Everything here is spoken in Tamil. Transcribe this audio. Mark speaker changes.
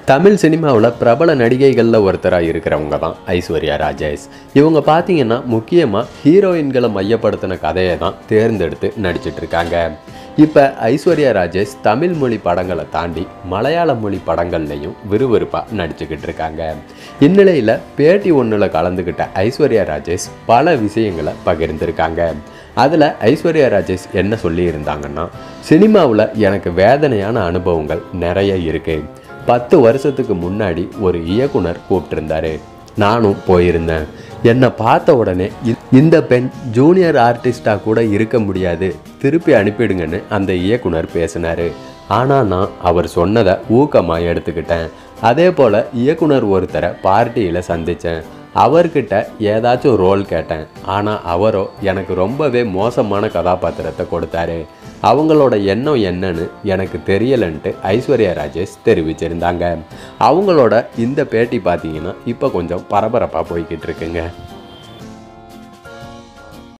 Speaker 1: தமிழ் சினிமாவில் பிரபல நடிகைகளில் ஒருத்தராக இருக்கிறவங்க தான் ஐஸ்வர்யா ராஜேஷ் இவங்க பார்த்தீங்கன்னா முக்கியமாக ஹீரோயின்களை மையப்படுத்தின கதையை தான் தேர்ந்தெடுத்து நடிச்சிட்டு இருக்காங்க இப்போ ஐஸ்வர்யா ராஜேஷ் தமிழ் மொழி படங்களை தாண்டி மலையாள மொழி படங்கள்லையும் விறுவிறுப்பாக நடிச்சுக்கிட்டு இருக்காங்க இந்நிலையில் பேட்டி ஒன்றில் கலந்துக்கிட்ட ஐஸ்வர்யா ராஜேஷ் பல விஷயங்களை பகிர்ந்திருக்காங்க அதில் ஐஸ்வர்யா ராஜேஷ் என்ன சொல்லியிருந்தாங்கன்னா சினிமாவில் எனக்கு வேதனையான அனுபவங்கள் நிறைய இருக்குது பத்து வருஷத்துக்கு முன்னாடி ஒரு இயக்குனர் கூப்பிட்டிருந்தாரு நானும் போயிருந்தேன் என்னை பார்த்த உடனே இ- இந்த பெண் ஜூனியர் ஆர்டிஸ்டாக கூட இருக்க முடியாது திருப்பி அனுப்பிடுங்கன்னு அந்த இயக்குனர் பேசினார் ஆனால் நான் அவர் சொன்னதை ஊக்கமாக எடுத்துக்கிட்டேன் அதே போல் இயக்குனர் ஒருத்தரை பார்ட்டியில் சந்தித்தேன் அவர்கிட்ட ஏதாச்சும் ரோல் கேட்டேன் ஆனால் அவரோ எனக்கு ரொம்பவே மோசமான கதாபாத்திரத்தை கொடுத்தாரு அவங்களோட எண்ணம் என்னன்னு எனக்கு தெரியலன்ட்டு ஐஸ்வர்யா ராஜேஷ் தெரிவிச்சிருந்தாங்க அவங்களோட இந்த பேட்டி பார்த்தீங்கன்னா இப்போ கொஞ்சம் பரபரப்பாக போய்கிட்டு இருக்குங்க